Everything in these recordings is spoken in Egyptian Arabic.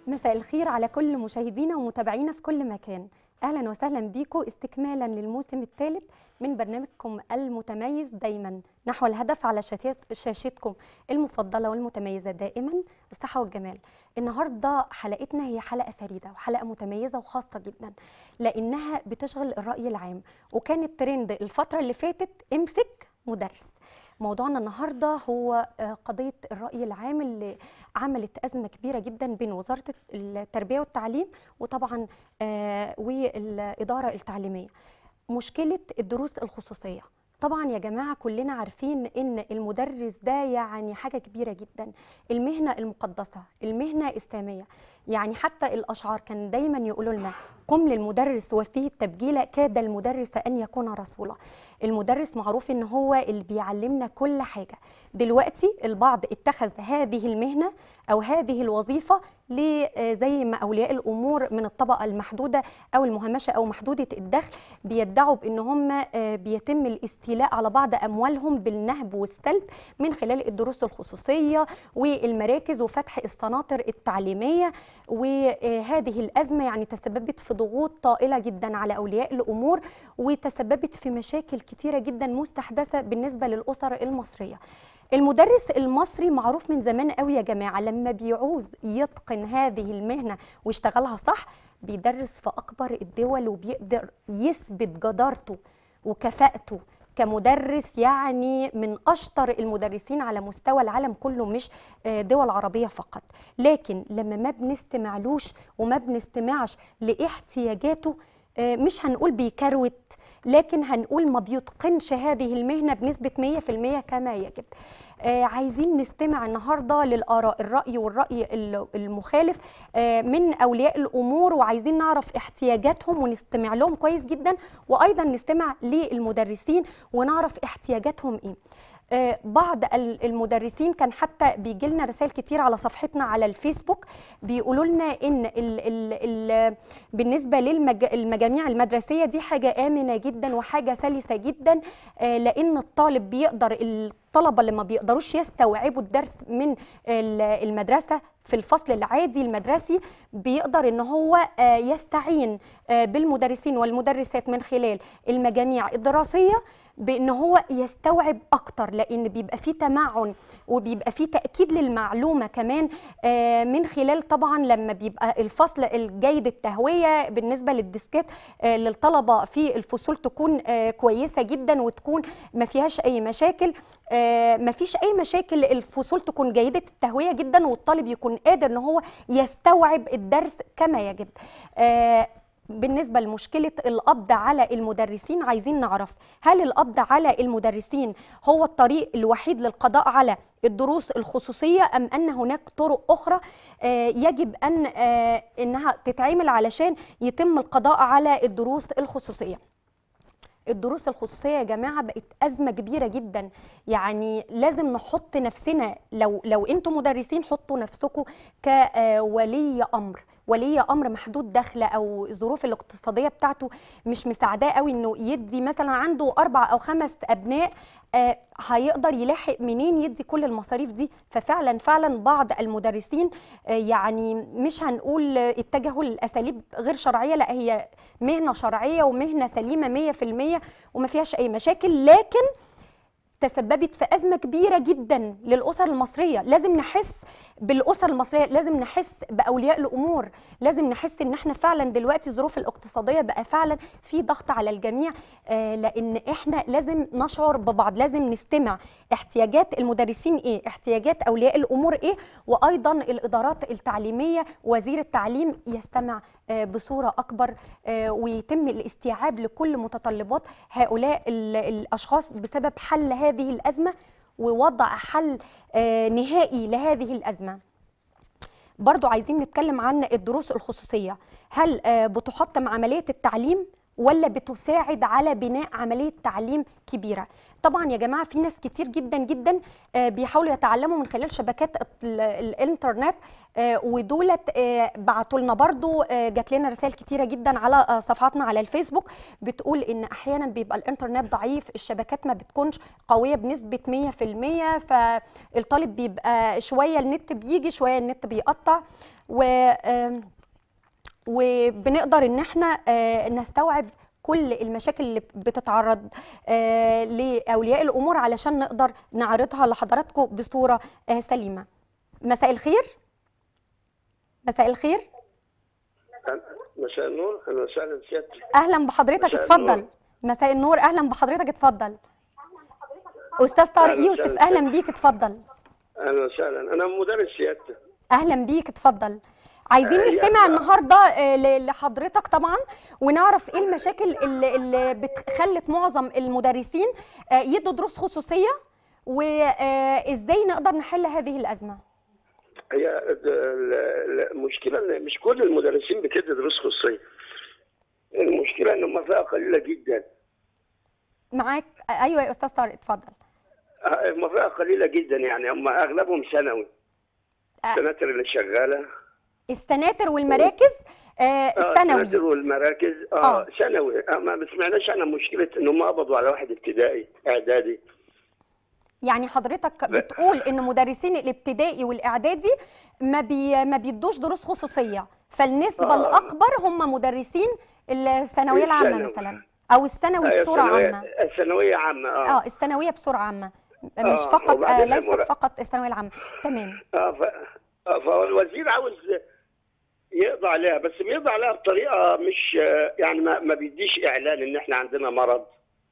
مساء الخير على كل مشاهدينا ومتابعينا في كل مكان اهلا وسهلا بيكم استكمالا للموسم الثالث من برنامجكم المتميز دايما نحو الهدف على شاشات شاشتكم المفضله والمتميزه دائما الصحه والجمال النهارده حلقتنا هي حلقه فريده وحلقه متميزه وخاصه جدا لانها بتشغل الراي العام وكانت ترند الفتره اللي فاتت امسك مدرس موضوعنا النهارده هو آه، قضيه الراي العام اللي عملت ازمه كبيره جدا بين وزاره التربيه والتعليم وطبعا آه، والاداره التعليميه مشكله الدروس الخصوصيه طبعا يا جماعه كلنا عارفين ان المدرس ده يعني حاجه كبيره جدا المهنه المقدسه المهنه اسلاميه يعني حتى الاشعار كان دايما يقولوا لنا قم للمدرس وفيه التبجيل كاد المدرس ان يكون رسولا المدرس معروف ان هو اللي بيعلمنا كل حاجه دلوقتي البعض اتخذ هذه المهنه او هذه الوظيفه ل- آه، زي ما اولياء الامور من الطبقه المحدوده او المهمشه او محدوده الدخل بيدعوا بان هم آه، بيتم الاستيلاء على بعض اموالهم بالنهب والسلب من خلال الدروس الخصوصيه والمراكز وفتح السناطر التعليميه وهذه الازمه يعني تسببت في ضغوط طائله جدا على اولياء الامور وتسببت في مشاكل كتيره جدا مستحدثه بالنسبه للاسر المصريه المدرس المصري معروف من زمان قوي يا جماعه لما بيعوز يتقن هذه المهنه ويشتغلها صح بيدرس في اكبر الدول وبيقدر يثبت جدارته وكفاءته كمدرس يعني من اشطر المدرسين على مستوى العالم كله مش آه، دول عربيه فقط لكن لما ما بنستمعلوش وما بنستمعش لاحتياجاته آه، مش هنقول بيكروت لكن هنقول ما بيتقنش هذه المهنه بنسبه 100% كما يجب آه عايزين نستمع النهارده للاراء الراي والراي ال- المخالف آه من اولياء الامور وعايزين نعرف احتياجاتهم ونستمع لهم كويس جدا وايضا نستمع للمدرسين ونعرف احتياجاتهم ايه آه، بعض ال- المدرسين كان حتى بيجي لنا رسائل كتير على صفحتنا على الفيسبوك بيقولوا لنا ان ال ال ال بالنسبه للمجاميع المدرسيه دي حاجه امنه جدا وحاجه سلسه جدا آه، لان الطالب بيقدر الطلبه اللي ما بيقدروش يستوعبوا الدرس من ال- المدرسه في الفصل العادي المدرسي بيقدر ان هو آه، يستعين آه، بالمدرسين والمدرسات من خلال المجاميع الدراسيه بان هو يستوعب اكتر لان بيبقى فيه تمعن وبيبقى فيه تاكيد للمعلومه كمان آه، من خلال طبعا لما بيبقى الفصل الجيد التهويه بالنسبه للديسكات آه، للطلبه في الفصول تكون آه، كويسه جدا وتكون ما فيهاش اي مشاكل آه، ما فيش اي مشاكل الفصول تكون جيده التهويه جدا والطالب يكون قادر ان هو يستوعب الدرس كما يجب آه، بالنسبة لمشكلة القبض على المدرسين عايزين نعرف هل القبض على المدرسين هو الطريق الوحيد للقضاء على الدروس الخصوصية أم أن هناك طرق أخرى آه، يجب أن آه، أنها تتعمل علشان يتم القضاء على الدروس الخصوصية الدروس الخصوصيه يا جماعه بقت ازمه كبيره جدا يعني لازم نحط نفسنا لو لو انتم مدرسين حطوا نفسكم كولي امر ولي امر محدود دخل او الظروف الاقتصاديه بتاعته مش مساعداه قوي انه يدي مثلا عنده اربع او خمس ابناء آه، هيقدر يلاحق منين يدي كل المصاريف دي ففعلا فعلا بعض المدرسين آه، يعني مش هنقول آه، اتجهوا لاساليب غير شرعيه لا هي مهنه شرعيه ومهنه سليمه 100% وما فيهاش اي مشاكل لكن تسببت في ازمه كبيره جدا للاسر المصريه لازم نحس بالاسر المصريه لازم نحس باولياء الامور لازم نحس ان احنا فعلا دلوقتي الظروف الاقتصاديه بقى فعلا في ضغط على الجميع آه لان احنا لازم نشعر ببعض لازم نستمع احتياجات المدرسين ايه احتياجات اولياء الامور ايه وايضا الادارات التعليميه وزير التعليم يستمع آه بصوره اكبر آه ويتم الاستيعاب لكل متطلبات هؤلاء ال- الاشخاص بسبب حل هذه الازمه ووضع حل آه، نهائي لهذه الازمه برضو عايزين نتكلم عن الدروس الخصوصيه هل آه، بتحطم عمليه التعليم ولا بتساعد على بناء عمليه تعليم كبيره طبعا يا جماعه في ناس كتير جدا جدا آه، بيحاولوا يتعلموا من خلال شبكات ال- الانترنت آه، ودولت آه، بعتوا لنا برضو آه، جات لنا رسائل كتيره جدا على آه، صفحاتنا على الفيسبوك بتقول ان احيانا بيبقى الانترنت ضعيف الشبكات ما بتكونش قويه بنسبه 100% فالطالب بيبقى شويه النت بيجي شويه النت بيقطع و آم، وبنقدر ان احنا آه، نستوعب كل المشاكل اللي بتتعرض آه، لاولياء الامور علشان نقدر نعرضها لحضراتكم بصوره آه، سليمه مساء الخير مساء الخير مساء النور اهلا وسهلا سيادتك اهلا بحضرتك مساء اتفضل النور. مساء النور اهلا بحضرتك اتفضل استاذ طارق أهلاً يوسف وسهلاً. اهلا بيك اتفضل اهلا وسهلا انا مدرس سيادتك اهلا بيك اتفضل عايزين آه، نستمع يا- النهارده آه، ل- لحضرتك طبعا ونعرف ايه المشاكل اللي, اللي بتخلت معظم المدرسين آه، يدوا دروس خصوصيه وازاي نقدر نحل هذه الازمه هي ال- ال- المشكله ان مش كل المدرسين بتدي دروس خصوصيه المشكله ان هم فئه قليله جدا معاك آه، ايوه يا استاذ طارق اتفضل آه، هم فئه قليله جدا يعني هم اغلبهم ثانوي آه. السناتر اللي شغاله السناتر والمراكز آه، آه، الثانوي السناتر والمراكز آه. اه ثانوي آه، ما سمعناش عن مشكله ان هم قبضوا على واحد ابتدائي اعدادي يعني حضرتك بتقول ان مدرسين الابتدائي والاعدادي ما بي ما بيدوش دروس خصوصيه فالنسبه آه. الاكبر هم مدرسين الثانويه العامه الثانوي. مثلا او الثانوي آه، بصوره الثانوية- عامه الثانوية عامة اه اه الثانويه بصوره عامه مش آه، فقط آه وبعدين ليست المرا- فقط الثانويه العامه تمام اه ف... آه، فهو الوزير عاوز يقضي عليها بس بيقضي عليها بطريقه مش آه، يعني ما, ما بيديش اعلان ان احنا عندنا مرض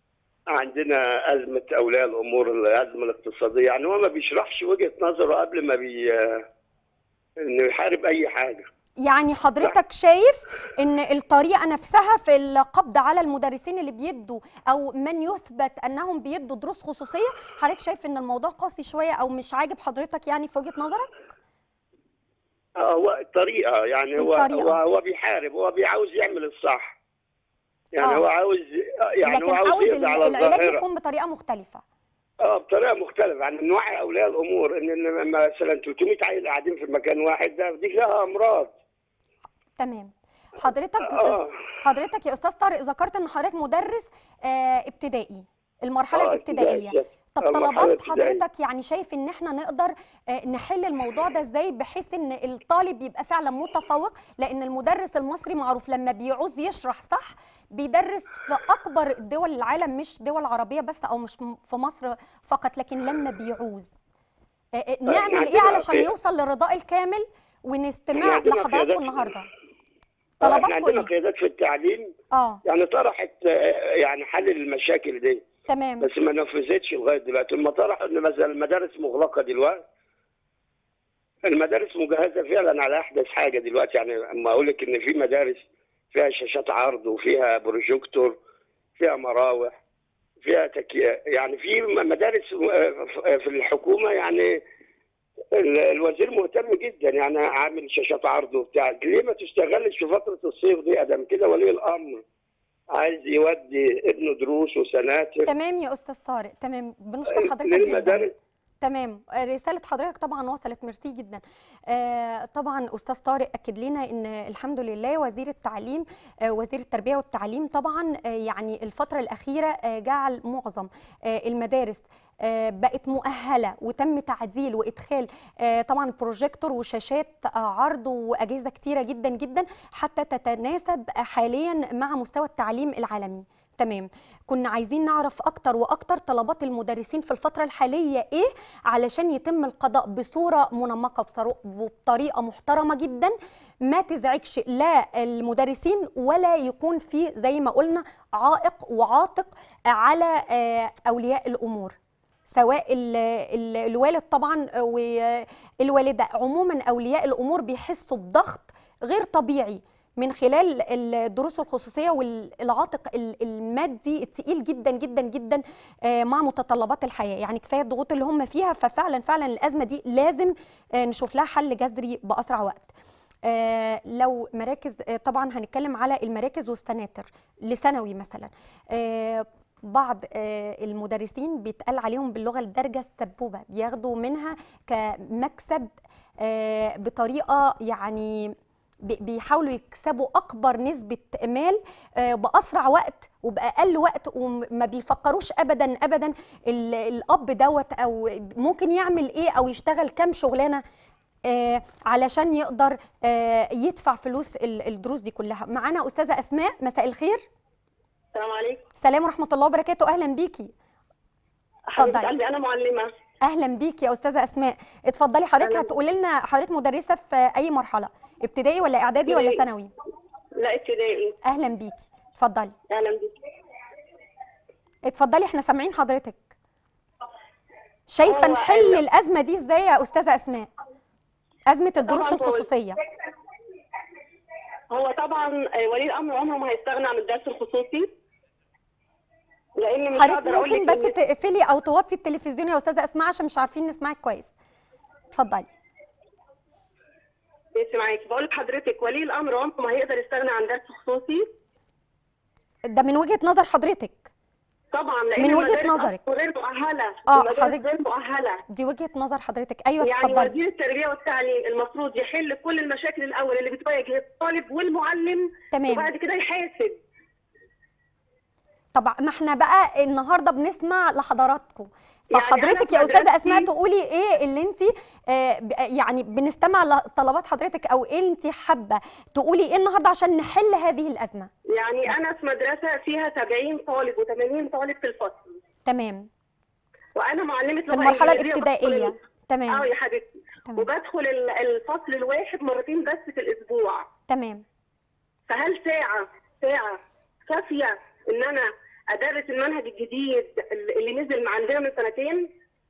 عندنا ازمه اولياء الامور الازمه الاقتصاديه يعني هو ما بيشرحش وجهه نظره قبل ما بي آه، انه يحارب اي حاجه يعني حضرتك شايف ان الطريقه نفسها في القبض على المدرسين اللي بيدوا او من يثبت انهم بيدوا دروس خصوصيه حضرتك شايف ان الموضوع قاسي شويه او مش عاجب حضرتك يعني في وجهه نظرك آه، هو الطريقه يعني هو الطريقة. هو هو بيحارب هو بيعاوز يعمل الصح يعني آه. هو عاوز آه، يعني لكن هو عاوز عاوز يقضي على العلاج الظاهره يكون بطريقه مختلفه اه بطريقه مختلفه يعني نوعي اولياء الامور ان إن مثلا 300 عيل قاعدين في مكان واحد ده دي فيها امراض تمام حضرتك اه حضرتك يا استاذ طارق ذكرت ان حضرتك مدرس آه ابتدائي المرحله آه، الابتدائيه ابتدائي. طب آه، المرحلة طلبات الابتدائية. حضرتك يعني شايف ان احنا نقدر آه، نحل الموضوع ده ازاي بحيث ان الطالب يبقى فعلا متفوق لان المدرس المصري معروف لما بيعوز يشرح صح بيدرس في اكبر دول العالم مش دول عربيه بس او مش م- في مصر فقط لكن لما بيعوز آه، آه، نعمل ايه عندنا علشان قي- يوصل للرضاء الكامل إحنا ونستمع عندنا لحضراتكم قيادات- النهارده آه، احنا طلباتكم عندنا ايه قيادات في التعليم اه يعني طرحت آه، يعني حل المشاكل دي تمام بس ما نفذتش لغايه دلوقتي هم طرحوا ان مثلا المدارس مغلقه دلوقتي المدارس مجهزه فعلا على احدث حاجه دلوقتي يعني اما اقول لك ان في مدارس فيها شاشات عرض وفيها بروجيكتور فيها مراوح فيها تكييف يعني في مدارس آه، في الحكومه يعني ال- الوزير مهتم جدا يعني عامل شاشات عرض وبتاع ليه ما تشتغلش في فتره الصيف دي ادم كده ولي الامر عايز يودي ابنه دروس وسناتر تمام يا استاذ طارق تمام بنشكر حضرتك جدا للمدارس تمام رسالة حضرتك طبعا وصلت ميرسي جدا آه طبعا أستاذ طارق أكد لنا أن الحمد لله وزير التعليم آه وزير التربية والتعليم طبعا آه يعني الفترة الأخيرة آه جعل معظم آه المدارس آه بقت مؤهلة وتم تعديل وإدخال آه طبعا بروجيكتور وشاشات آه عرض وأجهزة كتيرة جدا جدا حتى تتناسب حاليا مع مستوى التعليم العالمي تمام كنا عايزين نعرف اكتر واكتر طلبات المدرسين في الفتره الحاليه ايه علشان يتم القضاء بصوره منمقه بصرو- وبطريقه محترمه جدا ما تزعجش لا المدرسين ولا يكون في زي ما قلنا عائق وعاتق على آه، اولياء الامور سواء ال- ال- الوالد طبعا والوالده عموما اولياء الامور بيحسوا بضغط غير طبيعي من خلال الدروس الخصوصيه والعاتق ال- المادي التقيل جدا جدا جدا آه، مع متطلبات الحياه يعني كفايه الضغوط اللي هم فيها ففعلا فعلا الازمه دي لازم آه، نشوف لها حل جذري باسرع وقت آه، لو مراكز آه، طبعا هنتكلم على المراكز والسناتر لثانوي مثلا آه، بعض آه، المدرسين بيتقال عليهم باللغه الدارجه السبوبه بياخدوا منها كمكسب آه، بطريقه يعني بي- بيحاولوا يكسبوا اكبر نسبه مال آه، باسرع وقت وباقل وقت وما بيفكروش ابدا ابدا ال- الاب دوت او ممكن يعمل ايه او يشتغل كام شغلانه آه، علشان يقدر آه، يدفع فلوس ال- الدروس دي كلها معانا استاذه اسماء مساء الخير السلام عليكم سلام ورحمه الله وبركاته اهلا بيكي حبيبه اتفضلي. قلبي انا معلمه اهلا بيكي يا استاذه اسماء اتفضلي حضرتك أهلاً. هتقولي لنا حضرتك مدرسه في اي مرحله ابتدائي ولا اعدادي ولا ابتدائي. ثانوي لا ابتدائي اهلا بيكي اتفضلي اهلا بيك اتفضلي احنا سامعين حضرتك شايفه هو نحل ال- الازمه دي ازاي يا استاذه اسماء ازمه الدروس طبعاً هو- الخصوصيه هو طبعا آه، ولي الامر عمره ما هيستغنى عن الدرس الخصوصي لان مش حضرتك هقدر اقول ممكن لك بس إن- تقفلي او توطي التلفزيون يا استاذه اسماء عشان مش عارفين نسمعك كويس اتفضلي ماشي معاكي بقول لحضرتك ولي الامر عمره ما هيقدر يستغنى عن درس خصوصي ده من وجهه نظر حضرتك طبعا لان من وجهة المدارس نظرك. أصلاً غير مؤهله آه، المدارس حضرتك- غير مؤهله دي وجهه نظر حضرتك ايوه يعني اتفضلي وزير التربيه والتعليم المفروض يحل كل المشاكل الاول اللي بتواجه الطالب والمعلم تمام وبعد كده يحاسب طبعا ما احنا بقى النهارده بنسمع لحضراتكم يعني فحضرتك أنا يا في استاذه اسماء مدرستي- تقولي ايه اللي انت يعني بنستمع لطلبات حضرتك او ايه انت حابه تقولي ايه النهارده عشان نحل هذه الازمه يعني انا في مدرسه فيها 70 طالب و80 طالب في الفصل تمام وانا معلمه في لغه المرحله إنجليزية بدخل الابتدائيه ال- اه تمام يا حبيبتي تمام وبدخل ال- الفصل الواحد مرتين بس في الاسبوع تمام فهل ساعه ساعه كافيه ان انا ادرس المنهج الجديد اللي نزل عندنا من سنتين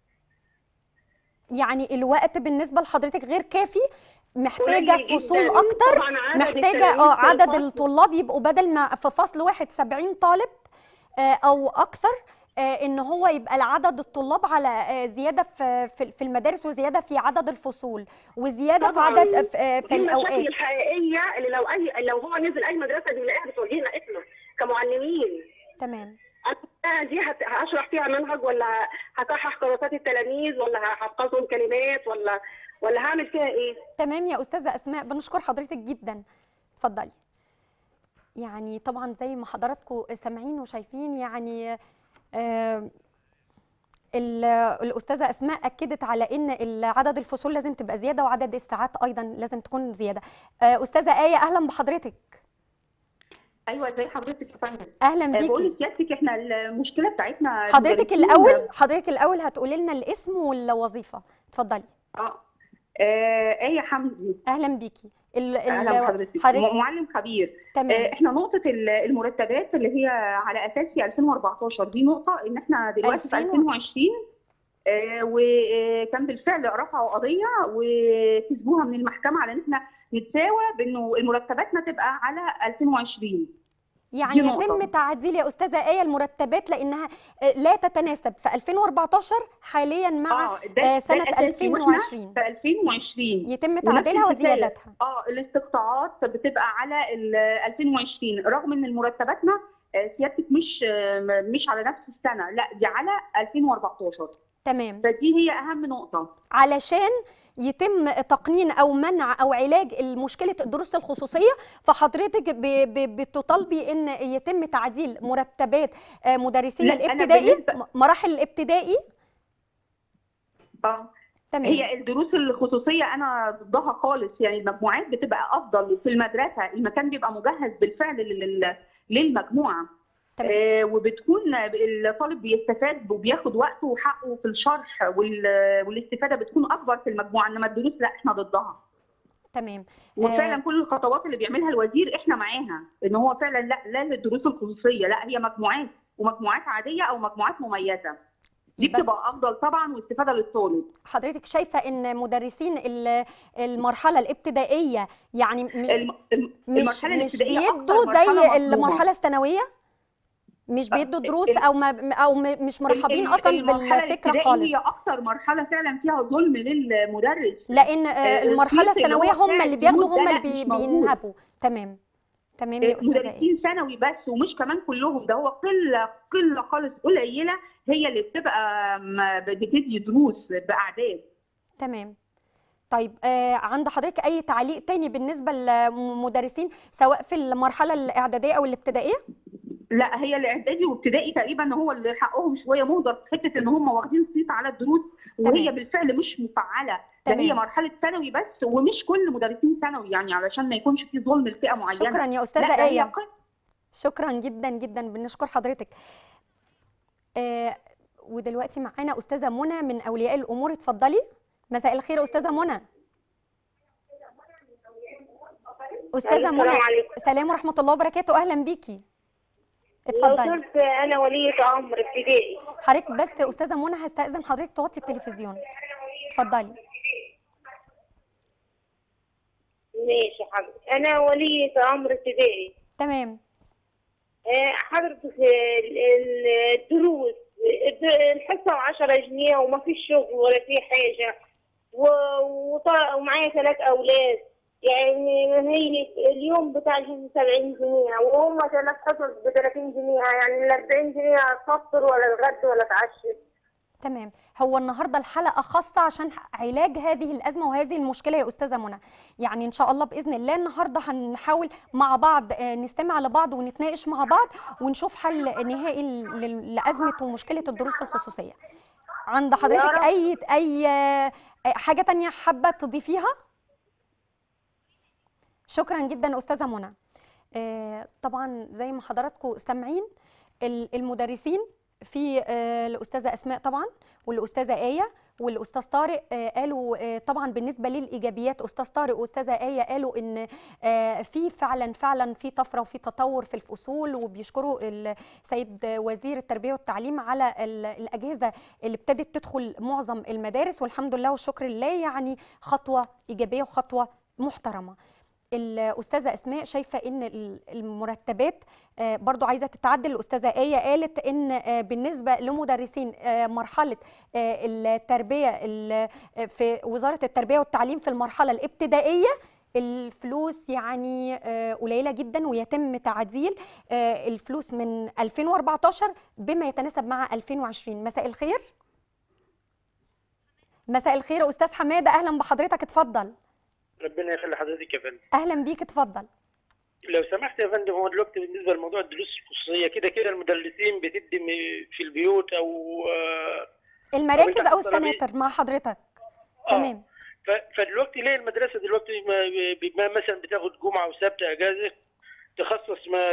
يعني الوقت بالنسبه لحضرتك غير كافي محتاجه قليل فصول جداً. اكتر طبعاً عدد محتاجه التلاميذ اه في عدد الفصل. الطلاب يبقوا بدل ما في فصل واحد 70 طالب آه، او اكثر آه، ان هو يبقى العدد الطلاب على آه، زياده في في في المدارس وزياده في عدد الفصول وزياده في طبعاً. عدد في آه، في دي المشاكل الاوقات الحقيقيه اللي لو اي لو هو نزل اي مدرسه بنلاقيها بتواجهنا احنا كمعلمين تمام انا دي هت- هشرح فيها منهج ولا هصحح قراءات التلاميذ ولا هحفظهم كلمات ولا ولا هعمل فيها ايه؟ تمام يا استاذه اسماء بنشكر حضرتك جدا اتفضلي يعني طبعا زي ما حضراتكم سامعين وشايفين يعني آه، ال- الاستاذه اسماء اكدت على ان عدد الفصول لازم تبقى زياده وعدد الساعات ايضا لازم تكون زياده آه، استاذه ايه اهلا بحضرتك ايوه زي حضرتك يا فندم اهلا آه، بقول بيكي لسيادتك احنا المشكله بتاعتنا حضرتك المدرسين- الاول حضرتك الاول هتقولي لنا الاسم والوظيفه اتفضلي اه آه، ايه حمدي اهلا بيكي ال- ال- اهلا بحضرتك حضرتك م- معلم خبير آه، تمام احنا نقطه ال- المرتبات اللي هي على اساس في 2014 دي نقطه ان احنا دلوقتي في 2000 2020 آه، وكان بالفعل رفعوا قضيه وكسبوها من المحكمه على ان احنا نتساوى بانه مرتباتنا تبقى على 2020 يعني دي نقطة. يتم تعديل يا استاذه ايه المرتبات لانها آه، لا تتناسب في 2014 حاليا مع اه ده آه، ده سنه الأساسي، وإحنا 2020 في 2020 يتم ونفس تعديلها الحكاية. وزيادتها اه الاستقطاعات بتبقى على ال 2020 رغم ان مرتباتنا آه، سيادتك مش آه، م- مش على نفس السنه لا دي على 2014 تمام فدي هي اهم نقطه علشان يتم تقنين او منع او علاج مشكله الدروس الخصوصيه فحضرتك ب- ب- بتطالبي ان يتم تعديل مرتبات آه، مدرسين لا، أنا الابتدائي بالنسبة- م- مراحل الابتدائي اه تمام هي الدروس الخصوصيه انا ضدها خالص يعني المجموعات بتبقى افضل في المدرسه المكان بيبقى مجهز بالفعل لل- للمجموعه تمام آه، وبتكون الطالب بيستفاد وبياخد وقته وحقه في الشرح وال- والاستفاده بتكون اكبر في المجموعه انما الدروس لا احنا ضدها تمام وفعلا كل الخطوات اللي بيعملها الوزير احنا معاها ان هو فعلا لا لا للدروس الخصوصيه لا هي مجموعات ومجموعات عاديه او مجموعات مميزه دي بس- بتبقى افضل طبعا واستفاده للطالب حضرتك شايفه ان مدرسين ال- المرحله الابتدائيه يعني مش الم- الم- مش المرحله مش الابتدائيه أكتر بيدوا مرحلة زي مطلوبة. المرحله الثانويه مش بيدوا دروس او ما او م- مش مرحبين ال- اصلا المرحلة بالفكره الابتدائي خالص هي اكتر مرحله فعلا فيها ظلم للمدرس لان آه، آه، المرحله الفلوس اللي الثانويه هو هم بتاع اللي بياخدوا الدروس هم ده اللي لا، بي- مش موجود. بينهبوا تمام تمام يا استاذه ايه مدرسين ثانوي بس ومش كمان كلهم ده هو قله قله خالص قليله هي اللي بتبقى م- بتدي دروس باعداد تمام طيب آه عند حضرتك اي تعليق تاني بالنسبه للمدرسين سواء في المرحله الاعداديه او الابتدائيه لا هي الاعدادي وابتدائي تقريبا هو اللي حقهم شويه مهدر في حته ان هم واخدين صيت على الدروس وهي تمام. بالفعل مش مفعله ده تمام. هي مرحله ثانوي بس ومش كل مدرسين ثانوي يعني علشان ما يكونش في ظلم لفئه معينه شكرا يا لا استاذه ده هي ايه قصة شكرا جدا جدا بنشكر حضرتك آه ودلوقتي معانا استاذه منى من اولياء الامور اتفضلي مساء الخير يا استاذه منى استاذه السلام منى عليكم سلام ورحمه الله وبركاته اهلا بيكي لو اتفضلي كنت انا ولية امر ابتدائي حضرتك بس يا استاذه منى هستاذن حضرتك توطي التلفزيون اتفضلي ماشي يا حضرتك انا ولية امر ابتدائي تمام آه، حضرتك ال- ال- الدروس الد- الحصة 10 جنيه وما فيش شغل ولا في حاجة و- وط- ومعايا ثلاث أولاد يعني هي اليوم بتاع الجنيه 70 جنيه وهم ثلاث حصص ب 30 جنيه يعني ال 40 جنيه هتفطر ولا الغد ولا تعشي تمام هو النهارده الحلقه خاصه عشان علاج هذه الازمه وهذه المشكله يا استاذه منى يعني ان شاء الله باذن الله النهارده هنحاول مع بعض آه، نستمع لبعض ونتناقش مع بعض ونشوف حل نهائي ل- لازمه ومشكله الدروس الخصوصيه عند حضرتك رب. اي اي آه، حاجه تانية حابه تضيفيها شكرا جدا استاذه منى آه، طبعا زي ما حضراتكم سامعين ال- المدرسين في آه، الاستاذه اسماء طبعا والاستاذه ايه والاستاذ طارق آه، قالوا آه، طبعا بالنسبه للايجابيات استاذ طارق واستاذه ايه قالوا ان آه، في فعلا فعلا في طفره وفي تطور في الفصول وبيشكروا السيد وزير التربيه والتعليم على ال- الاجهزه اللي ابتدت تدخل معظم المدارس والحمد لله والشكر لله يعني خطوه ايجابيه وخطوه محترمه الاستاذه اسماء شايفه ان ال- المرتبات آه، برضو عايزه تتعدل الاستاذه ايه قالت ان آه، بالنسبه لمدرسين آه، مرحله آه، التربيه ال- آه، في وزاره التربيه والتعليم في المرحله الابتدائيه الفلوس يعني آه، قليله جدا ويتم تعديل آه، الفلوس من 2014 بما يتناسب مع 2020 مساء الخير مساء الخير يا استاذ حماده اهلا بحضرتك اتفضل ربنا يخلي حضرتك يا فندم اهلا بيك اتفضل لو سمحت يا فندم هو دلوقتي بالنسبه لموضوع الدروس الخصوصيه كده كده المدرسين بتدي م- في البيوت او آه، المراكز تحت او الترابيزة. السناتر مع حضرتك آه. تمام ف- فدلوقتي ليه المدرسه دلوقتي ما ب- ما مثلا بتاخد جمعه وسبت اجازه تخصص ما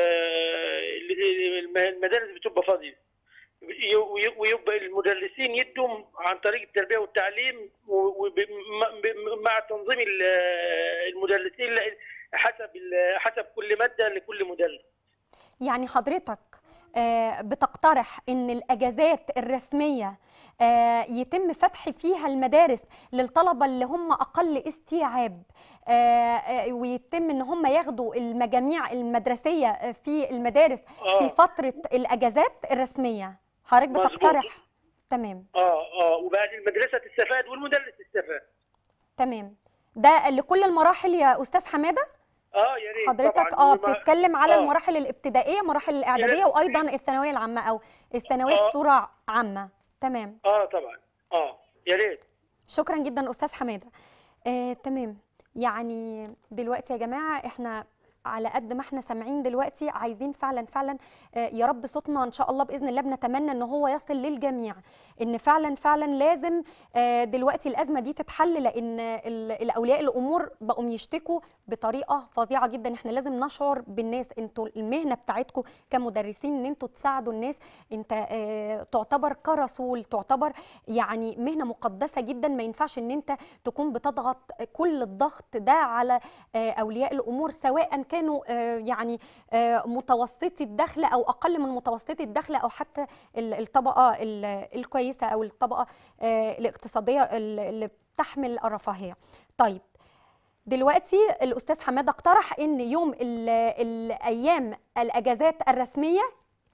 الم- المدارس بتبقى فاضيه ي- وي- ويبقى المدرسين يدوا عن طريق التربيه والتعليم و- وب- م- ب- مع تنظيم ال- المدرسين ل- حسب ال- حسب كل ماده لكل مدرس يعني حضرتك آه، بتقترح ان الاجازات الرسميه آه، يتم فتح فيها المدارس للطلبه اللي هم اقل استيعاب آه، آه، ويتم ان هم ياخدوا المجاميع المدرسيه في المدارس في آه. فتره الاجازات الرسميه حضرتك مظبوط. بتقترح تمام اه اه وبعد المدرسه تستفاد والمدرس يستفاد تمام ده لكل المراحل يا استاذ حماده اه يا ريت حضرتك طبعا اه وما- بتتكلم على آه. المراحل الابتدائيه مراحل الاعداديه وايضا الثانويه العامه او الثانويه آه. بصوره عامه تمام اه طبعا اه يا ريت شكرا جدا استاذ حماده آه، تمام يعني دلوقتي يا جماعه احنا على قد ما احنا سامعين دلوقتي عايزين فعلا فعلا آه، يا رب صوتنا ان شاء الله باذن الله بنتمنى ان هو يصل للجميع ان فعلا فعلا لازم آه، دلوقتي الازمه دي تتحل لان ال- الاولياء الامور بقوا يشتكوا بطريقه فظيعه جدا احنا لازم نشعر بالناس انتوا المهنه بتاعتكم كمدرسين ان انتوا تساعدوا الناس انت آه، تعتبر كرسول تعتبر يعني مهنه مقدسه جدا ما ينفعش ان انت تكون بتضغط كل الضغط ده على آه، اولياء الامور سواء كانوا آه، يعني آه، متوسطي الدخل او اقل من متوسطي الدخل او حتى ال- الطبقه ال- الكويسه او الطبقه آه، الاقتصاديه ال- اللي بتحمل الرفاهيه طيب دلوقتي الاستاذ حماده اقترح ان يوم ال- الايام الاجازات الرسميه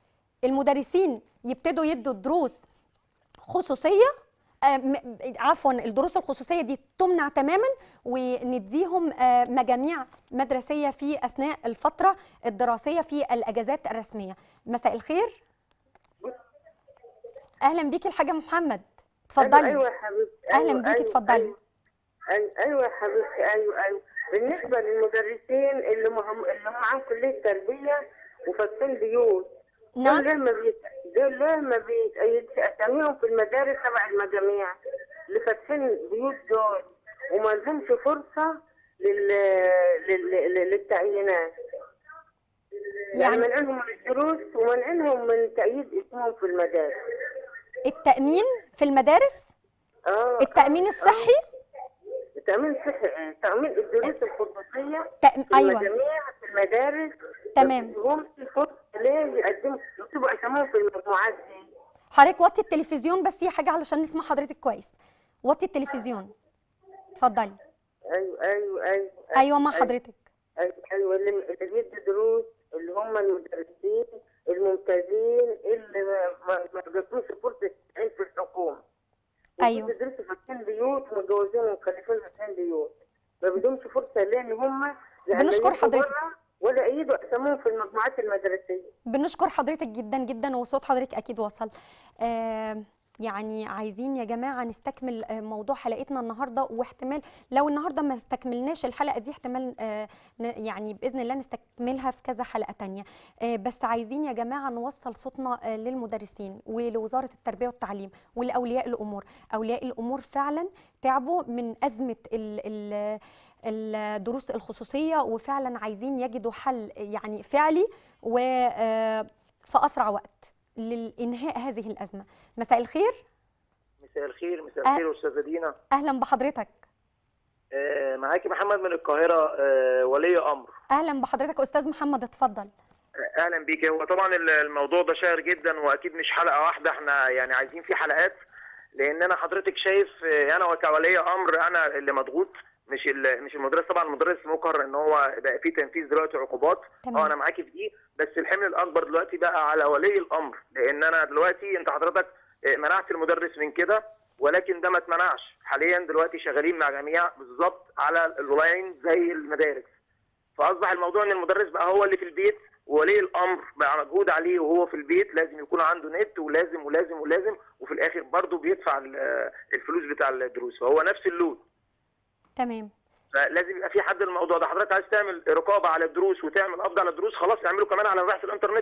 المدرسين يبتدوا يدوا دروس خصوصيه آه، م- عفوا الدروس الخصوصيه دي تمنع تماما ونديهم آه، مجاميع مدرسيه في اثناء الفتره الدراسيه في الاجازات الرسميه مساء الخير اهلا بيكي الحاجه محمد اتفضلي ايوه يا حبيبتي اهلا أيوة، بيكي أيوة، اتفضلي ايوه ايوه يا حبيبتي ايوه ايوه بالنسبه للمدرسين اللي هم اللي هم معاهم كليه تربيه وفاتحين بيوت دول نعم ليه ما بيت دول ليه ما بيتأيدش اساميهم في المدارس تبع المجاميع اللي فاتحين بيوت دول وما لهمش فرصه لل... لل... لل- للتعيينات يعني يعني منعهم من الدروس ومنعهم من تأييد اسمهم في المدارس التامين في المدارس اه التامين آه، الصحي آه. تأمين صحي آه، تأمين الدروس الخصوصيه تأم... في ايوه المجاميع في المدارس تمام. هم في فرصه ليه يقدموا يكتبوا اساميهم في المجموعات دي حضرتك وطي التلفزيون بس هي حاجه علشان نسمع حضرتك كويس وطي التلفزيون اتفضلي ايوه ايوه ايوه ايوه مع حضرتك ايوه, أيوة اللي اللي بيدوا دروس اللي هم المدرسين الممتازين اللي ما ما ما بياخدوش فرصه التعيين في الحكومه أيوة. بيدرسوا فاتحين بيوت ومتجوزين ومخلفين فاتحين بيوت ما بدهمش فرصه ليه ان هم لا بنشكر يمشوا حضرتك. برا ولا يأيدوا اساميهم في المجموعات المدرسيه بنشكر حضرتك جدا جدا وصوت حضرتك اكيد وصل آه يعني عايزين يا جماعه نستكمل آه، موضوع حلقتنا النهارده واحتمال لو النهارده ما استكملناش الحلقه دي احتمال آه ن- يعني باذن الله نستكملها في كذا حلقه تانية آه بس عايزين يا جماعه نوصل صوتنا آه للمدرسين ولوزاره التربيه والتعليم ولاولياء الامور اولياء الامور فعلا تعبوا من ازمه ال ال الدروس الخصوصيه وفعلا عايزين يجدوا حل يعني فعلي وفي اسرع وقت للانهاء هذه الازمه مساء الخير مساء الخير مساء أه- الخير استاذه دينا اهلا بحضرتك آه، معاكي محمد من القاهره آه، ولي امر اهلا بحضرتك استاذ محمد اتفضل آه، اهلا بيك هو طبعا ال- الموضوع ده شائر جدا واكيد مش حلقه واحده احنا يعني عايزين فيه حلقات لان انا حضرتك شايف آه، انا كولي امر انا اللي مضغوط مش ال- مش المدرس طبعا المدرس مقر ان هو بقى في تنفيذ دلوقتي عقوبات تمام. اه انا معاكي في دي بس الحمل الاكبر دلوقتي بقى على ولي الامر لان انا دلوقتي انت حضرتك آه، منعت المدرس من كده ولكن ده ما اتمنعش حاليا دلوقتي شغالين مع جميع بالظبط على الاونلاين زي المدارس فاصبح الموضوع ان المدرس بقى هو اللي في البيت وولي الامر بقى مجهود عليه وهو في البيت لازم يكون عنده نت ولازم ولازم ولازم وفي الاخر برضه بيدفع ال- الفلوس بتاع الدروس فهو نفس اللود تمام فلازم يبقى في حد الموضوع ده حضرتك عايز تعمل رقابه على الدروس وتعمل قبض على الدروس خلاص اعمله كمان على بحث الانترنت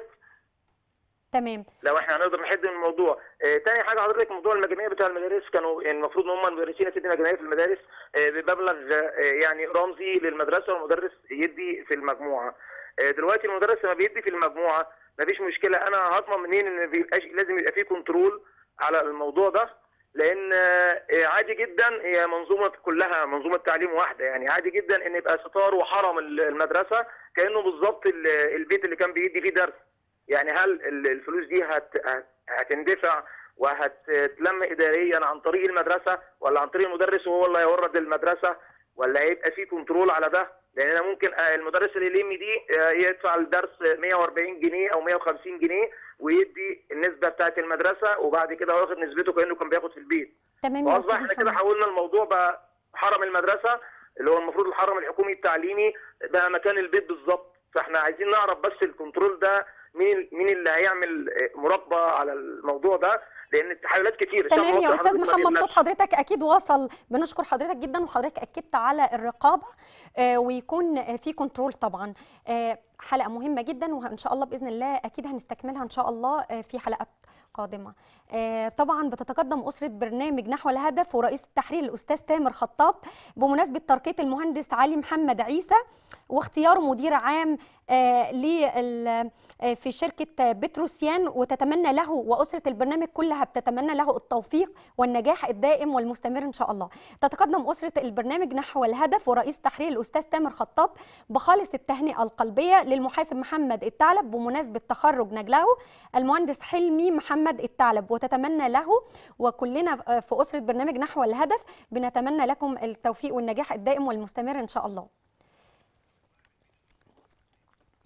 تمام لو احنا هنقدر نحد من الموضوع آه تاني حاجه حضرتك موضوع المجاميع بتاع المدارس كانوا يعني المفروض ان هم المدرسين يدي مجاميع في المدارس آه بمبلغ آه يعني رمزي للمدرسه والمدرس يدي في المجموعه آه دلوقتي المدرس لما بيدي في المجموعه مفيش مشكله انا هضمن منين ان بيبقاش لازم يبقى في كنترول على الموضوع ده لان آه، عادي جدا هي منظومه كلها منظومه تعليم واحده يعني عادي جدا ان يبقى ستار وحرم المدرسه كانه بالظبط ال- البيت اللي كان بيدي فيه درس يعني هل ال- الفلوس دي هت... هت- هتندفع وهتتلم اداريا عن طريق المدرسه ولا عن طريق المدرس وهو اللي هيورد المدرسه ولا هيبقى في كنترول على ده لان انا ممكن آه، المدرس اللي يلم دي آه، يدفع الدرس 140 جنيه او 150 جنيه ويدي النسبه بتاعت المدرسه وبعد كده هو ياخد نسبته كانه كان بياخد في البيت تمام يا فاصبح استاذ احنا كده محمد حولنا الموضوع بقى حرم المدرسه اللي هو المفروض الحرم الحكومي التعليمي بقى مكان البيت بالظبط فاحنا عايزين نعرف بس الكنترول ده مين مين اللي هيعمل مراقبه على الموضوع ده لان التحايلات كتير الشعب تمام يا المصري استاذ حضرتك ما محمد بيبلاش. صوت حضرتك اكيد وصل بنشكر حضرتك جدا وحضرتك اكدت على الرقابه آه، ويكون آه، في كنترول طبعا آه، حلقه مهمه جدا وان شاء الله باذن الله اكيد هنستكملها ان شاء الله آه، في حلقات قادمه آه، طبعا بتتقدم اسره برنامج نحو الهدف ورئيس التحرير الاستاذ تامر خطاب بمناسبه ترقيه المهندس علي محمد عيسى واختياره مدير عام آه، لل- آه، في شركه بتروسيان وتتمنى له واسره البرنامج كلها بتتمنى له التوفيق والنجاح الدائم والمستمر ان شاء الله. تتقدم اسره البرنامج نحو الهدف ورئيس تحرير الاستاذ تامر خطاب بخالص التهنئه القلبيه للمحاسب محمد الثعلب بمناسبه تخرج نجله المهندس حلمي محمد الثعلب وتتمنى له وكلنا آه، في اسره برنامج نحو الهدف بنتمنى لكم التوفيق والنجاح الدائم والمستمر ان شاء الله.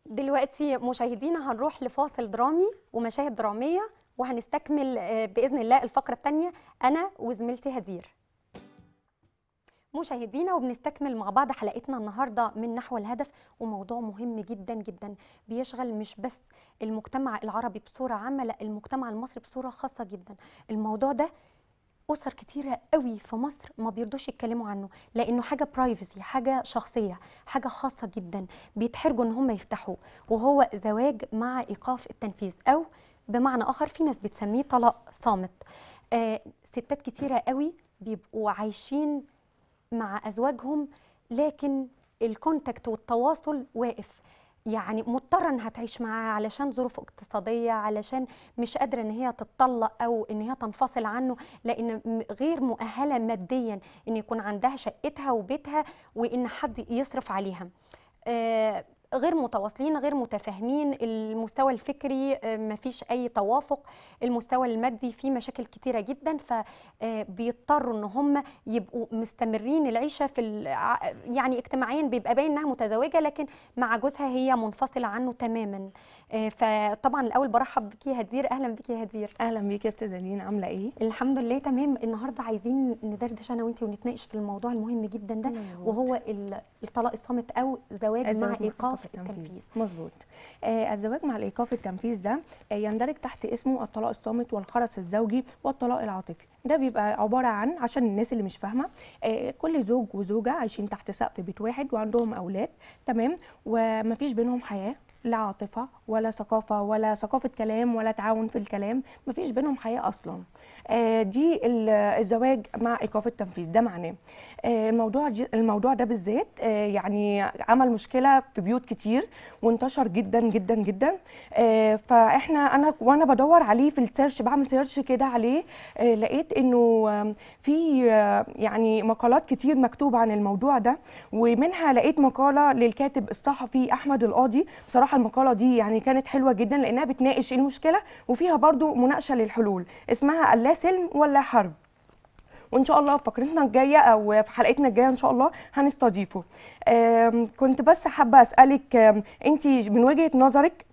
دلوقتي مشاهدينا هنروح لفاصل درامي ومشاهد درامية وهنستكمل آه، بإذن الله الفقرة الثانية أنا وزميلتي هدير مشاهدينا وبنستكمل مع بعض حلقتنا النهارده من نحو الهدف وموضوع مهم جدا جدا بيشغل مش بس المجتمع العربي بصوره عامه لا المجتمع المصري بصوره خاصه جدا الموضوع ده اسر كتيره قوي في مصر ما بيرضوش يتكلموا عنه لانه حاجه برايفسي حاجه شخصيه حاجه خاصه جدا بيتحرجوا ان هم يفتحوه وهو زواج مع ايقاف التنفيذ او بمعنى اخر في ناس بتسميه طلاق صامت آه ستات كتيره قوي بيبقوا عايشين مع ازواجهم لكن الكونتاكت والتواصل واقف يعني مضطره انها تعيش معاه علشان ظروف اقتصاديه علشان مش قادره ان هي تتطلق او ان هي تنفصل عنه لان م- غير مؤهله ماديا ان يكون عندها شقتها وبيتها وان حد يصرف عليها آه، غير متواصلين غير متفاهمين المستوى الفكري آه، مفيش اي توافق المستوى المادي فيه مشاكل كتيره جدا فبيضطروا ان هم يبقوا مستمرين العيشه في الع- يعني اجتماعيا بيبقى باين انها متزوجه لكن مع جوزها هي منفصله عنه تماما آه، فطبعا الاول برحب بك يا هدير اهلا بك يا هدير اهلا بيك يا استاذه لين عامله ايه الحمد لله تمام النهارده عايزين ندردش انا وانتي ونتناقش في الموضوع المهم جدا ده مظبوط. وهو ال- الطلاق الصامت او زواج الزواج مع ايقاف التنفيذ مظبوط آه الزواج مع الايقاف التنفيذ ده آه يندرج تحت اسمه الطلاق الصامت والخرس الزوجي والطلاق العاطفي ده بيبقى عباره عن عشان الناس اللي مش فاهمه آه كل زوج وزوجه عايشين تحت سقف بيت واحد وعندهم اولاد تمام ومفيش بينهم حياه لا عاطفه ولا ثقافه ولا ثقافه كلام ولا تعاون في الكلام مفيش بينهم حياه اصلا آه دي ال- الزواج مع ايقاف التنفيذ ده معناه آه الموضوع ج- الموضوع ده بالذات آه يعني عمل مشكله في بيوت كتير وانتشر جدا جدا جدا آه فاحنا انا وانا بدور عليه في السيرش بعمل سيرش كده عليه آه لقيت انه آم، في آه، يعني مقالات كتير مكتوبه عن الموضوع ده ومنها لقيت مقاله للكاتب الصحفي احمد القاضي بصراحه المقاله دي يعني كانت حلوه جدا لانها بتناقش المشكله وفيها برضو مناقشه للحلول اسمها اللا سلم ولا حرب وان شاء الله في فقرتنا الجايه او في حلقتنا الجايه ان شاء الله هنستضيفه آم، كنت بس حابه اسالك انت من وجهه نظرك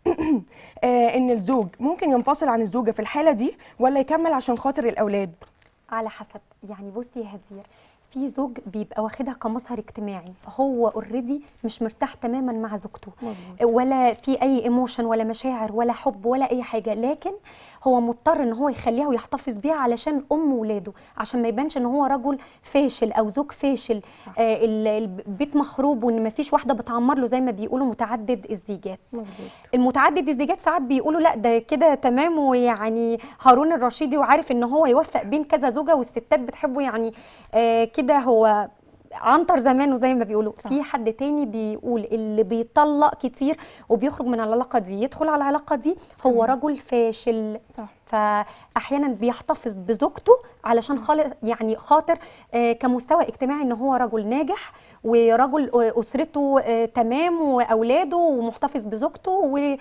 آه، ان الزوج ممكن ينفصل عن الزوجه في الحاله دي ولا يكمل عشان خاطر الاولاد على حسب يعني بصي يا هدير في زوج بيبقى واخدها كمظهر اجتماعي هو اوريدي مش مرتاح تماما مع زوجته ولا في اي ايموشن ولا مشاعر ولا حب ولا اي حاجه لكن هو مضطر ان هو يخليها ويحتفظ بيها علشان ام ولاده عشان ما يبانش ان هو رجل فاشل او زوج فاشل آه ال- البيت مخروب وان ما فيش واحده بتعمر له زي ما بيقولوا متعدد الزيجات مظبوط المتعدد الزيجات ساعات بيقولوا لا ده كده تمام ويعني هارون الرشيدي وعارف ان هو يوفق بين كذا زوجه والستات بتحبه يعني آه كده هو عنتر زمانه زي ما بيقولوا صح. في حد تاني بيقول اللي بيطلق كتير وبيخرج من العلاقه دي يدخل على العلاقه دي هو تمام. رجل فاشل صح فاحيانا بيحتفظ بزوجته علشان خالص يعني خاطر آه، كمستوى اجتماعي ان هو رجل ناجح ورجل آه، اسرته آه، تمام واولاده ومحتفظ بزوجته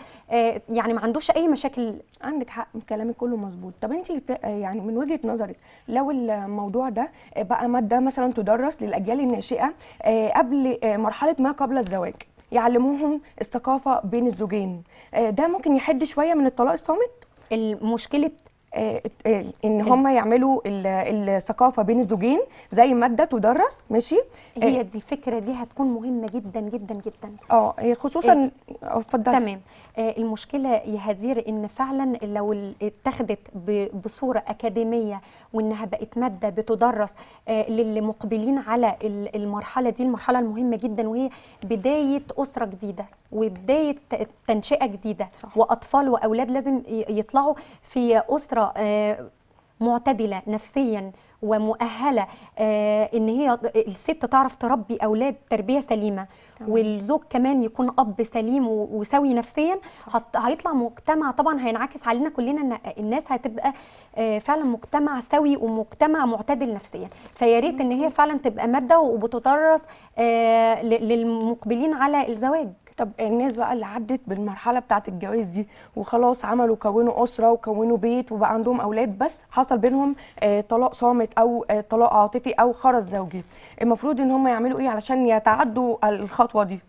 ويعني ما عندوش اي مشاكل عندك حق كلامك كله مظبوط طب انت يعني من وجهه نظرك لو الموضوع ده بقى ماده مثلا تدرس للاجيال الناشئه آه، قبل آه، مرحله ما قبل الزواج يعلموهم الثقافه بين الزوجين آه، ده ممكن يحد شويه من الطلاق الصامت المشكله آه، آه، ان هم يعملوا ال- الثقافه بين الزوجين زي ماده تدرس ماشي هي دي الفكره دي هتكون مهمه جدا جدا جدا اه آه، خصوصا آه، اتفضلي تمام آه، المشكله يا هدير ان فعلا لو ال- اتخذت ب- بصوره اكاديميه وانها بقت ماده بتدرس آه، للي مقبلين على ال- المرحله دي المرحله المهمه جدا وهي بدايه اسره جديده وبدايه ت- تنشئه جديده صح. واطفال واولاد لازم ي- يطلعوا في اسره آه، معتدله نفسيا ومؤهله آه، ان هي الست تعرف تربي اولاد تربيه سليمه تمام. والزوج كمان يكون اب سليم و- وسوي نفسيا هت- هيطلع مجتمع طبعا هينعكس علينا كلنا ان الناس هتبقى آه، فعلا مجتمع سوي ومجتمع معتدل نفسيا فيا ريت ان هي فعلا تبقى ماده وبتدرس آه، ل- للمقبلين على الزواج طب الناس بقى اللي عدت بالمرحله بتاعه الجواز دي وخلاص عملوا كونوا اسره وكونوا بيت وبقى عندهم اولاد بس حصل بينهم آه طلاق صامت او آه طلاق عاطفي او خرس زوجي المفروض ان هم يعملوا ايه علشان يتعدوا الخطوه دي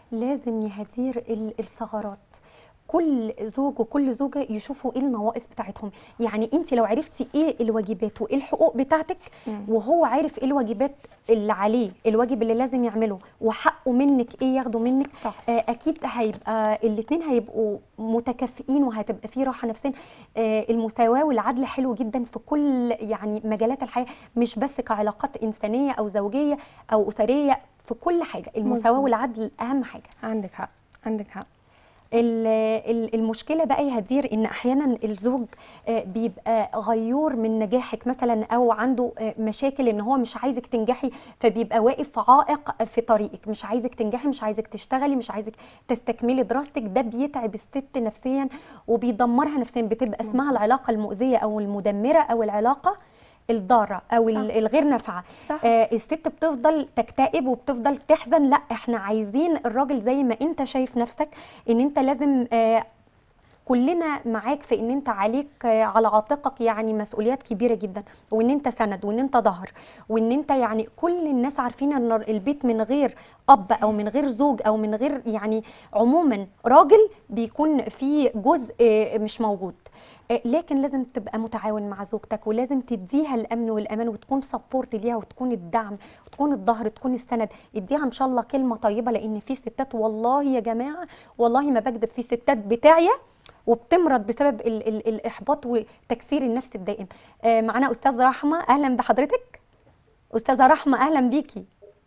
لازم يهدير ال- الثغرات كل زوج وكل زوجه يشوفوا ايه النواقص بتاعتهم يعني انت لو عرفتي ايه الواجبات وايه الحقوق بتاعتك مم. وهو عارف ايه الواجبات اللي عليه الواجب اللي لازم يعمله وحقه منك ايه ياخده منك صح آه، اكيد هيبقى الاثنين هيبقوا متكافئين وهتبقى في راحه نفسيه آه، المساواه والعدل حلو جدا في كل يعني مجالات الحياه مش بس كعلاقات انسانيه او زوجيه او اسريه في كل حاجه المساواه مظبوط. والعدل اهم حاجه عندك حق عندك حق ال- ال- المشكله بقى يا هدير ان احيانا الزوج آه، بيبقى غيور من نجاحك مثلا او عنده آه، مشاكل ان هو مش عايزك تنجحي فبيبقى واقف عائق في طريقك مش عايزك تنجحي مش عايزك تشتغلي مش عايزك تستكملي دراستك ده بيتعب الست نفسيا وبيدمرها نفسيا بتبقى اسمها العلاقه المؤذيه او المدمره او العلاقه الضاره او ال- صح. الغير نافعه صح آه، الست بتفضل تكتئب وبتفضل تحزن لا احنا عايزين الراجل زي ما انت شايف نفسك ان انت لازم آه، كلنا معاك في ان انت عليك آه، على عاتقك يعني مسؤوليات كبيره جدا وان انت سند وان انت ظهر وان انت يعني كل الناس عارفين ان البيت من غير اب او من غير زوج او من غير يعني عموما راجل بيكون فيه جزء آه، مش موجود آه، لكن لازم تبقى متعاون مع زوجتك ولازم تديها الامن والامان وتكون سبورت ليها وتكون الدعم وتكون الظهر تكون السند اديها ان شاء الله كلمه طيبه لان في ستات والله يا جماعه والله ما بكذب في ستات بتاعيه وبتمرض بسبب ال ال الاحباط وتكسير النفس الدائم آه معانا استاذ رحمه اهلا بحضرتك استاذه رحمه اهلا بيكي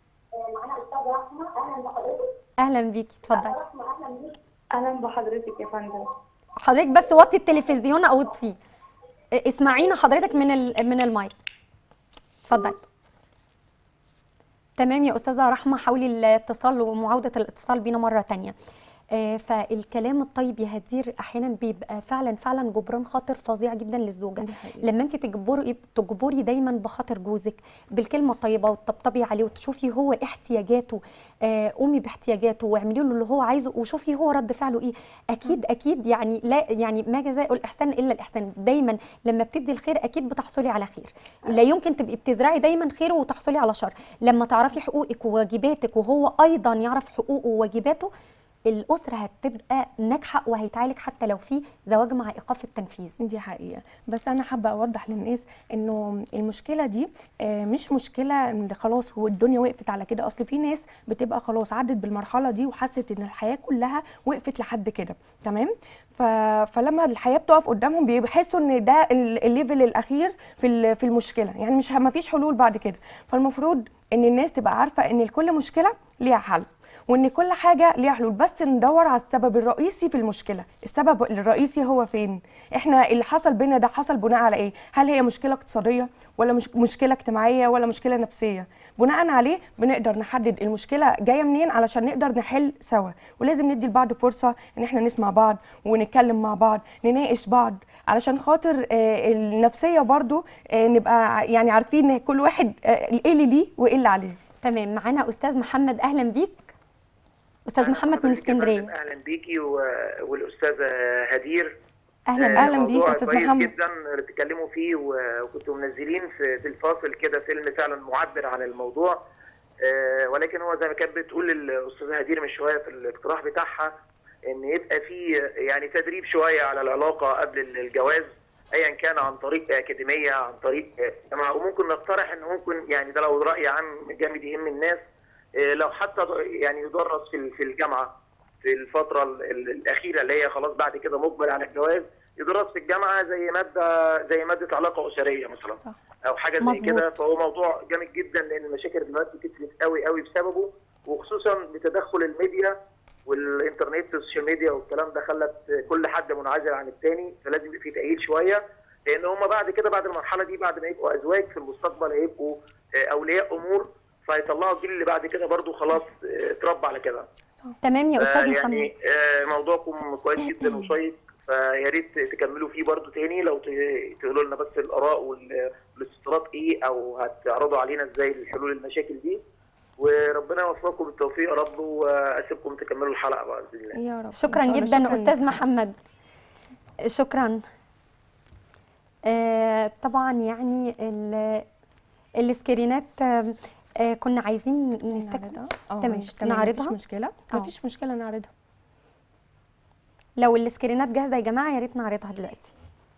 اهلا بيكي اتفضلي اهلا بحضرتك يا فندم حضرتك بس وطي التلفزيون او اطفيه آه، اسمعينا حضرتك من ال- من المايك اتفضلي تمام يا استاذه رحمه حاولي الاتصال ومعاوده الاتصال بينا مره تانية آه، فالكلام الطيب يا هدير احيانا بيبقى فعلا فعلا جبران خاطر فظيع جدا للزوجه دي حقيقة. لما انت تجبري تجبري دايما بخاطر جوزك بالكلمه الطيبه وتطبطبي عليه وتشوفي هو احتياجاته آه، قومي باحتياجاته واعملي له اللي هو عايزه وشوفي هو رد فعله ايه اكيد اكيد يعني لا يعني ما جزاء الاحسان الا الاحسان دايما لما بتدي الخير اكيد بتحصلي على خير لا يمكن تبقي بتزرعي دايما خير وتحصلي على شر لما تعرفي حقوقك وواجباتك وهو ايضا يعرف حقوقه وواجباته الاسره هتبقى ناجحه وهيتعالج حتى لو في زواج مع ايقاف التنفيذ دي حقيقة بس أنا حابة أوضح للناس إنه المشكلة دي آه، مش مشكلة إن خلاص هو الدنيا وقفت على كده أصل في ناس بتبقى خلاص عدت بالمرحلة دي وحست إن الحياة كلها وقفت لحد كده تمام ف... فلما الحياة بتقف قدامهم بيحسوا إن ده ال- الليفل الأخير في ال- في المشكلة يعني مش ما فيش حلول بعد كده فالمفروض إن الناس تبقى عارفة إن لكل مشكلة ليها حل وان كل حاجه ليها حلول بس ندور على السبب الرئيسي في المشكله السبب الرئيسي هو فين احنا اللي حصل بينا ده حصل بناء على ايه هل هي مشكله اقتصاديه ولا مش مشكله اجتماعيه ولا مشكله نفسيه بناء عليه بنقدر نحدد المشكله جايه منين علشان نقدر نحل سوا ولازم ندي لبعض فرصه ان احنا نسمع بعض ونتكلم مع بعض نناقش بعض علشان خاطر آه، النفسيه برضو آه، نبقى ع- يعني عارفين ان كل واحد آه، ايه اللي ليه وايه اللي عليه تمام معانا استاذ محمد اهلا بيك استاذ أهلا محمد من بحضرتك يا اسكندريه فندم، اهلا بيكي و- والاستاذه هدير اهلا آه، بيك أهلا بيك موضوع أستاذ كويس محمد. جدا اللي بتتكلموا فيه و- وكنتوا منزلين في في الفاصل كده فيلم فعلا معبر عن الموضوع آه، ولكن هو زي ما كانت بتقول الاستاذه هدير من شويه في الاقتراح بتاعها ان يبقى في يعني تدريب شويه على العلاقه قبل الجواز ايا كان عن طريق اكاديميه عن طريق جامعه وممكن نقترح ان ممكن يعني ده لو راي عام جامد يهم الناس آه، لو حتى يعني يدرس في في الجامعه في الفتره ال- ال- الاخيره اللي هي خلاص بعد كده مقبل على الجواز يدرس في الجامعه زي ماده زي ماده علاقه اسريه مثلا صح. او حاجه زي مظبوط. كده فهو موضوع جامد جدا لان المشاكل دلوقتي كترت قوي قوي بسببه وخصوصا بتدخل الميديا والانترنت والسوشيال ميديا والكلام ده خلت كل حد منعزل عن التاني فلازم يبقى في تأهيل شويه لان هم بعد كده بعد المرحله دي بعد ما يبقوا ازواج في المستقبل هيبقوا آه، اولياء امور فيطلعوا الجيل اللي بعد كده برضو خلاص آه، اتربى على كده تمام يا استاذ محمد يعني آه، موضوعكم كويس جدا وشيق فيا ريت تكملوا فيه برضو تاني لو ت- تقولوا لنا بس الاراء وال- والاستفسارات ايه او هتعرضوا علينا ازاي الحلول المشاكل دي وربنا يوفقكم بالتوفيق يا رب واسيبكم تكملوا الحلقه باذن الله يا رب إن شكرا شاء الله. جدا شكراً استاذ ليك. محمد شكرا آه طبعا يعني ال- السكرينات آه آه كنا عايزين نستكمل نعرضها اه تمام ماشي تمام نعرضها مفيش مشكله آه. مفيش مشكله نعرضها لو السكرينات جاهزه يا جماعه يا ريت نعرضها دلوقتي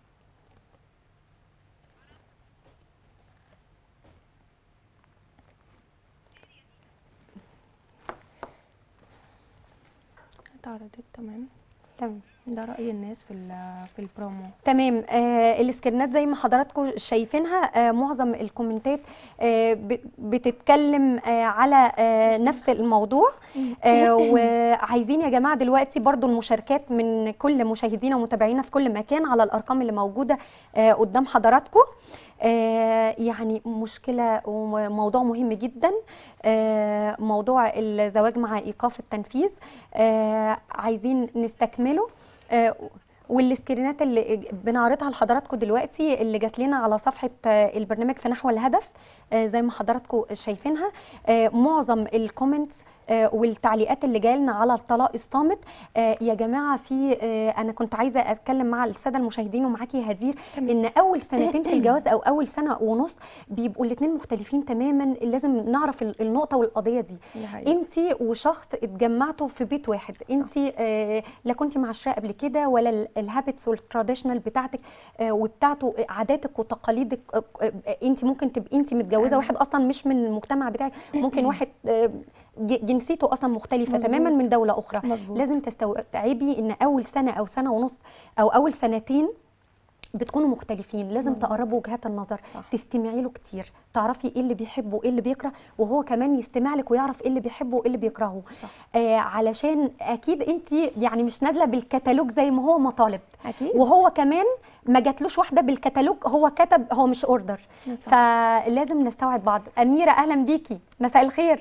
اتعرضت تمام تمام ده راي الناس في ال- في البرومو تمام آه السكرينات زي ما حضراتكم شايفينها آه معظم الكومنتات آه ب- بتتكلم آه على آه نفس الموضوع آه وعايزين يا جماعه دلوقتي برضو المشاركات من كل مشاهدينا ومتابعينا في كل مكان على الارقام اللي موجوده آه قدام حضراتكم آه يعني مشكله وموضوع مهم جدا آه موضوع الزواج مع ايقاف التنفيذ آه عايزين نستكمله آه والسكرينات اللي بنعرضها لحضراتكم دلوقتي اللي جات لنا على صفحه آه، البرنامج في نحو الهدف آه، زي ما حضراتكم شايفينها آه، معظم الكومنتس آه، والتعليقات اللي جايه لنا على الطلاق الصامت آه، يا جماعه في آه، انا كنت عايزه اتكلم مع الساده المشاهدين ومعاكي يا هدير ان اول سنتين في الجواز او اول سنه ونص بيبقوا الاثنين مختلفين تماما لازم نعرف ال- النقطه والقضيه دي دي حقيقة. انت وشخص اتجمعتوا في بيت واحد انت آه لا كنت معاشراه قبل كده ولا الهابتس والتراديشنال بتاعتك آه وبتاعته آه، عاداتك وتقاليدك آه آه انت ممكن تبقي انت متجوزه أيوة. واحد اصلا مش من المجتمع بتاعك ممكن واحد آه ج- جنسيته اصلا مختلفه مظبوط. تماما من دوله اخرى مظبوط. لازم تستوعبي ان اول سنه او سنه ونص او اول سنتين بتكونوا مختلفين لازم مظبوط. تقربوا وجهات النظر صح. تستمعي له كتير تعرفي ايه اللي بيحبه وايه اللي بيكره وهو كمان يستمع لك ويعرف ايه اللي بيحبه وايه اللي بيكرهه صح. آه علشان اكيد انت يعني مش نازله بالكتالوج زي ما هو مطالب اكيد وهو كمان ما جاتلوش واحده بالكتالوج هو كتب هو مش اوردر صح. فلازم نستوعب بعض اميره اهلا بيكي مساء الخير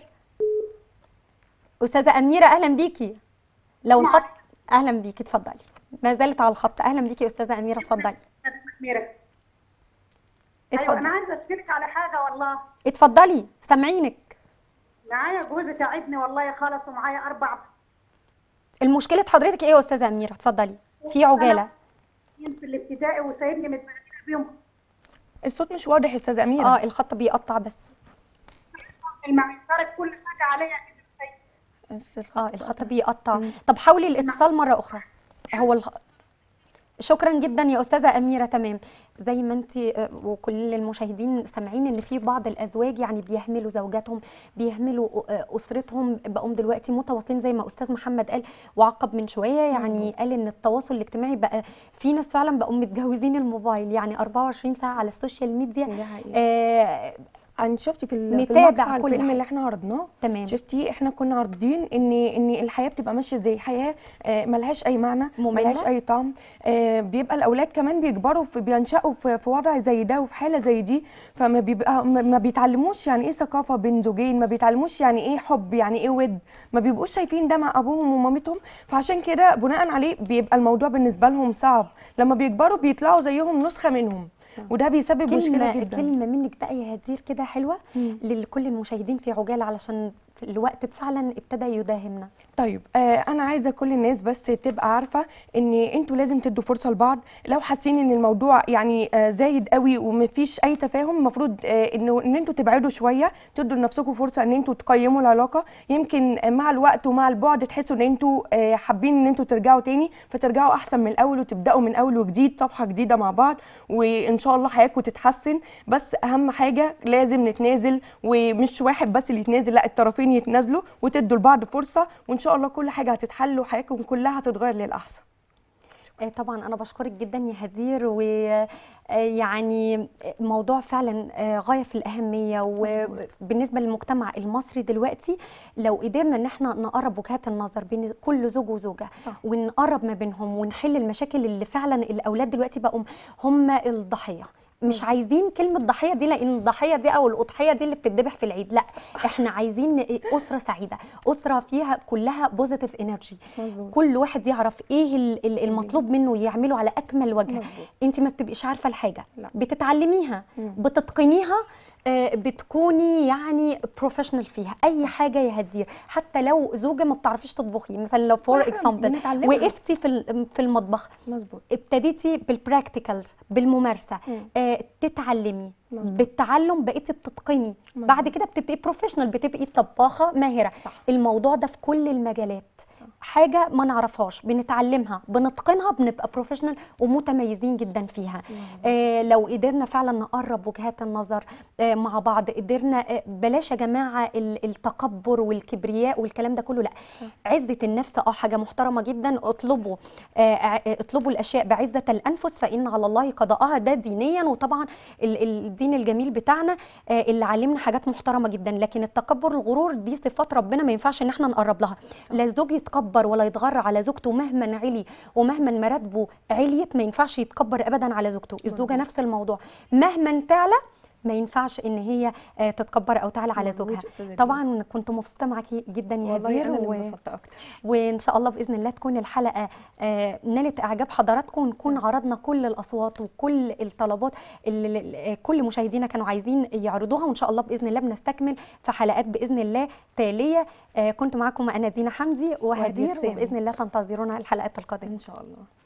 استاذه اميره اهلا بيكي لو الخط اهلا بيكي اتفضلي ما زالت على الخط اهلا بيكي استاذه اميره اتفضلي أميرة أيوة أنا اتفضلي عايزة أشترك على حاجة والله اتفضلي سامعينك معايا جوزي تعبني والله خالص ومعايا أربع المشكله حضرتك ايه يا استاذه اميره اتفضلي في عجاله سنين في الابتدائي وسايبني متبهدلة بيهم الصوت مش واضح يا استاذه اميره اه الخط بيقطع بس المعين صارت كل حاجة عليا كده بس الخط اه الخط بيقطع مم. طب حاولي الاتصال مره اخرى هو الخ... شكرا جدا يا استاذه اميره تمام زي ما انت وكل المشاهدين سامعين ان في بعض الازواج يعني بيهملوا زوجاتهم بيهملوا آه، اسرتهم بقوا دلوقتي متواطئين زي ما استاذ محمد قال وعقب من شويه يعني قال ان التواصل الاجتماعي بقى في ناس فعلا بقوا متجوزين الموبايل يعني 24 ساعه على السوشيال ميديا دي حقيقة. آه يعني شفتي في ال- في متابع المقطع كل الفيلم حاجة. اللي احنا عرضناه تمام شفتي احنا كنا عارضين ان ان الحياه بتبقى ماشيه ازاي حياه آه، ملهاش اي معنى مملة. ملهاش اي طعم آه، بيبقى الاولاد كمان بيكبروا في بينشأوا في في وضع زي ده وفي حاله زي دي فما بيبقى ما ما بيتعلموش يعني ايه ثقافه بين زوجين ما بيتعلموش يعني ايه حب يعني ايه ود ما بيبقوش شايفين ده مع ابوهم ومامتهم فعشان كده بناء عليه بيبقى الموضوع بالنسبه لهم صعب لما بيكبروا بيطلعوا زيهم نسخه منهم وده بيسبب مشكله كلمة جدا كلمة منك بقى يا هدير كده حلوة مم. لكل المشاهدين في عجالة علشان في الوقت فعلا ابتدى يداهمنا طيب آه انا عايزه كل الناس بس تبقى عارفه ان انتوا لازم تدوا فرصه لبعض لو حاسين ان الموضوع يعني آه زايد قوي ومفيش اي تفاهم المفروض آه انه ان انتوا تبعدوا شويه تدوا لنفسكم فرصه ان انتوا تقيموا العلاقه يمكن آه مع الوقت ومع البعد تحسوا ان انتوا آه حابين ان انتوا ترجعوا تاني فترجعوا احسن من الاول وتبداوا من اول وجديد صفحه جديده مع بعض وان شاء الله حياتكم تتحسن بس اهم حاجه لازم نتنازل ومش واحد بس اللي يتنازل لا الطرفين يتنازلوا وتدوا لبعض فرصه وان شاء الله كل حاجه هتتحل وحياتكم كلها هتتغير للاحسن آه، طبعا انا بشكرك جدا يا هدير ويعني موضوع فعلا آه، غايه في الاهميه وبالنسبه للمجتمع المصري دلوقتي لو قدرنا ان احنا نقرب وجهات النظر بين كل زوج وزوجه صح. ونقرب ما بينهم ونحل المشاكل اللي فعلا الاولاد دلوقتي بقوا هم الضحيه مش عايزين كلمة ضحية دي لأن الضحية دي أو الأضحية دي اللي بتتذبح في العيد لا احنا عايزين أسرة سعيدة أسرة فيها كلها بوزيتيف انرجي مظبوط كل واحد يعرف ايه ال- ال- المطلوب منه يعمله على اكمل وجه مظبوط. انت ما بتبقيش عارفه الحاجه لا. بتتعلميها مم. بتتقنيها آه، بتكوني يعني بروفيشنال فيها اي حاجه يا هدير حتى لو زوجه ما بتعرفيش تطبخي مثلا لو فور إحنا اكزامبل بنتعلمها. وقفتي في ال- في المطبخ مظبوط ابتديتي بالبراكتيكالز بالممارسه مم. آه، تتعلمي مظبوط. بالتعلم بقيتي بتتقني مظبوط. بعد كده بتبقي بروفيشنال بتبقي طباخه ماهره صح. الموضوع ده في كل المجالات حاجه ما نعرفهاش بنتعلمها بنتقنها بنبقى بروفيشنال ومتميزين جدا فيها آه لو قدرنا فعلا نقرب وجهات النظر آه مع بعض قدرنا آه بلاش يا جماعه ال- التكبر والكبرياء والكلام ده كله لا عزه النفس اه حاجه محترمه جدا اطلبوا آه ع- اطلبوا الاشياء بعزه الانفس فان على الله قضاءها ده دينيا وطبعا ال- ال- الدين الجميل بتاعنا آه اللي علمنا حاجات محترمه جدا لكن التكبر الغرور دي صفات ربنا ما ينفعش ان احنا نقرب لها لا الزوج يتكبر ولا يتغر على زوجته مهما علي ومهما مراتبه عليت ما ينفعش يتكبر ابدا على زوجته الزوجه نفس الموضوع مهما تعلى ما ينفعش ان هي آه، تتكبر او تعلى على مظبوط زوجها يا أستاذة دينا. طبعا كنت مبسوطه معاكي جدا يا والله هدير انا اللي و- انبسطت اكتر وان شاء الله باذن الله تكون الحلقه آه، نالت اعجاب حضراتكم ونكون عرضنا كل الاصوات وكل الطلبات اللي اللي- كل مشاهدينا كانوا عايزين يعرضوها وان شاء الله باذن الله بنستكمل في حلقات باذن الله تاليه آه، كنت معكم انا دينا حمدي وهدير سامي. وباذن الله تنتظرونا الحلقات القادمه ان شاء الله